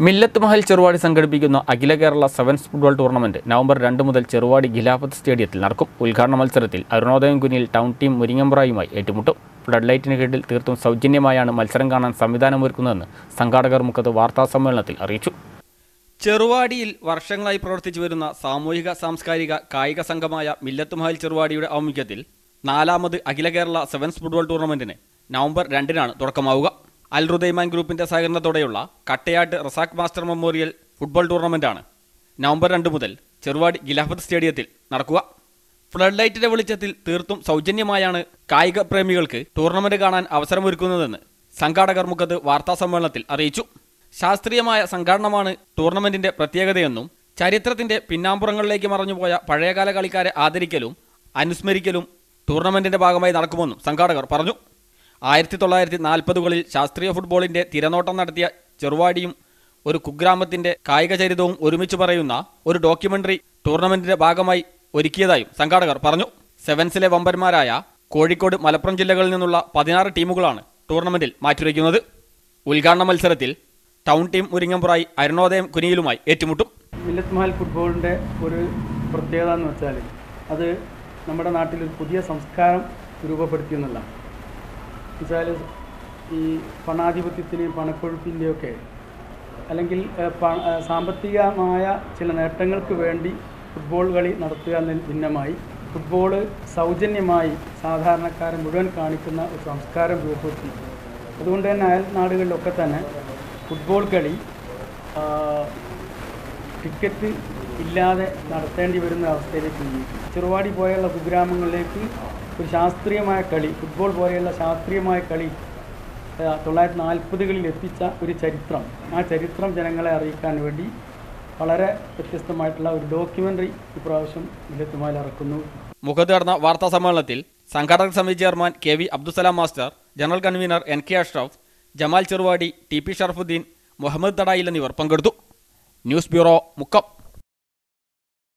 മില്ലത്ത് മഹൽ ചെറുവാടി സംഘടിപ്പിക്കുന്ന അഖില Kerala sevens football tournament November രണ്ട് മുതൽ ചെറുവാടി ഖിലാഫത്ത് സ്റ്റേഡിയത്തിൽ നടക്കും ഉദ്ഘാടന മത്സരത്തിൽ അരുണോദയം കുനിയിൽ ടൗൺ ടീം മുരിങ്ങമ്പ്രായുമായി ഏറ്റുമുട്ടും ഫ്ലഡ് ലൈറ്റിന് കീഴിൽ തീർത്തും സൗജന്യമായാണ് മത്സരം കാണാൻ സംവിധാനമൊരുക്കുന്നതെന്ന് സംഘാടകർ മുഖത്ത് വാർത്താസമ്മേളനത്തിൽ അറിയിച്ചു ചെറുവാടിയിൽ വർഷങ്ങളായി പ്രവർത്തിച്ചു വരുന്ന സാമൂഹിക സാംസ്കാരിക കായിക സംഘമായ മില്ലത്ത് മഹൽ ചെറുവാടിയുടെ ആഭിമുഖ്യത്തിൽ നാലാമത് അഖില കേരള സെവൻസ് ഫുട്ബോൾ ടൂർണമെന്റിന് നവംബർ രണ്ടിനാണ് തുടക്കമാവുക അൽ റുദൈമാൻ ഗ്രൂപ്പിന്റെ സഹകരണത്തോടെയുള്ള Kattayat Razak master memorial football ടൂർണമെന്റാണ് നവംബർ രണ്ട് മുതൽ ചെറുവാടി ഖിലാഫത്ത് സ്റ്റേഡിയത്തിൽ നടക്കുക ഫ്ലഡ് ലൈറ്റിന്റെ വെളിച്ചത്തിൽ തീർത്തും സൗജന്യമായാണ് കായിക പ്രേമികൾക്ക് ടൂർണമെന്റ് കാണാൻ അവസരമൊരുക്കുന്നതെന്ന് സംഘാടകർ മുഖത്ത് വാർത്താസമ്മേളനത്തിൽ അറിയിച്ചു ശാസ്ത്രീയമായ സംഘാടനമാണ് ടൂർണമെന്റിന്റെ പ്രത്യേകതയെന്നും ചരിത്രത്തിന്റെ പിന്നാമ്പുറങ്ങളിലേക്ക് മറഞ്ഞുപോയ പഴയകാല കളിക്കാരെ ആദരിക്കലും അനുസ്മരിക്കലും ടൂർണമെന്റിന്റെ ഭാഗമായി നടക്കുമെന്നും സംഘാടകർ പറഞ്ഞു ആയിരത്തി തൊള്ളായിരത്തി നാൽപ്പതുകളിൽ ശാസ്ത്രീയ ഫുട്ബോളിന്റെ തിരനോട്ടം നടത്തിയ ചെറുവാടിയും ഒരു കുഗ്രാമത്തിന്റെ കായിക ചരിതവും ഒരുമിച്ച് പറയുന്ന ഒരു ഡോക്യുമെന്ററി ടൂർണമെന്റിന്റെ ഭാഗമായി ഒരുക്കിയതായും സംഘാടകർ പറഞ്ഞു സെവൻസിലെ വമ്പന്മാരായ കോഴിക്കോട് മലപ്പുറം ജില്ലകളിൽ നിന്നുള്ള പതിനാറ് ടീമുകളാണ് ടൂർണമെന്റിൽ മാറ്റുരയ്ക്കുന്നത് ഉദ്ഘാടന മത്സരത്തിൽ ടൗൺ ടീം മുരിങ്ങമ്പുറായി അരുണോദയം കുനിയിലുമായി ഏറ്റുമുട്ടും മില്ലത്ത് മഹൽ ഫുട്ബോളിൻ്റെ ഒരു പ്രത്യേകത എന്ന് വെച്ചാൽ അത് നമ്മുടെ നാട്ടിൽ ഒരു പുതിയ സംസ്കാരം രൂപപ്പെടുത്തി എന്നുള്ള വെച്ചാൽ ഈ പണാധിപത്യത്തിൻ്റെയും പണക്കൊഴുപ്പിൻ്റെയൊക്കെ അല്ലെങ്കിൽ ഏഹ്, പ- ഏഹ്, സാമ്പത്തികമായ ചില നേട്ടങ്ങൾക്ക് വേണ്ടി ഫുട്ബോൾ കളി നടത്തുക എന്നതിന് ഭിന്നമായി ഫുട്ബോൾ സൗജന്യമായി സാധാരണക്കാരൻ മുഴുവൻ കാണിക്കുന്ന ഒരു സംസ്കാരം രൂപപ്പെടുത്തി അതുകൊണ്ട് തന്നെ അയൽ നാടുകളിലൊക്കെ തന്നെ ഫുട്ബോൾ കളി ആ, ടിക്കറ്റ് ഇല്ലാതെ നടത്തേണ്ടി വരുന്ന അവസ്ഥയിലേക്ക് നീങ്ങി ചെറുവാടി പോലെയുള്ള കുഗ്രാമങ്ങളിലേക്ക് ഒരു ശാസ്ത്രീയമായ കളി ഫുട്ബോൾ പോലെയുള്ള ശാസ്ത്രീയമായ കളി ആ, തൊള്ളായിരത്തി നാൽപ്പതുകളിൽ എത്തിച്ച ഒരു ചരിത്രം ആ ചരിത്രം ജനങ്ങളെ അറിയിക്കാൻ വേണ്ടി വളരെ വ്യത്യസ്തമായിട്ടുള്ള ഒരു ഡോക്യുമെൻ്ററി ഇപ്രാവശ്യം ഇല്ലത്തുമായിൽ ഇറക്കുന്നു മുഖത്ത് നടന്ന വാർത്താ സമ്മേളനത്തിൽ സംഘാടക സമിതി chairman K V Abdussalam master general convener N K Ashraf Jamal Cheruvadi T P Sharafuddin Muhammad Thadayil എന്നിവർ പങ്കെടുത്തു ന്യൂസ് ബ്യൂറോ മുക്കം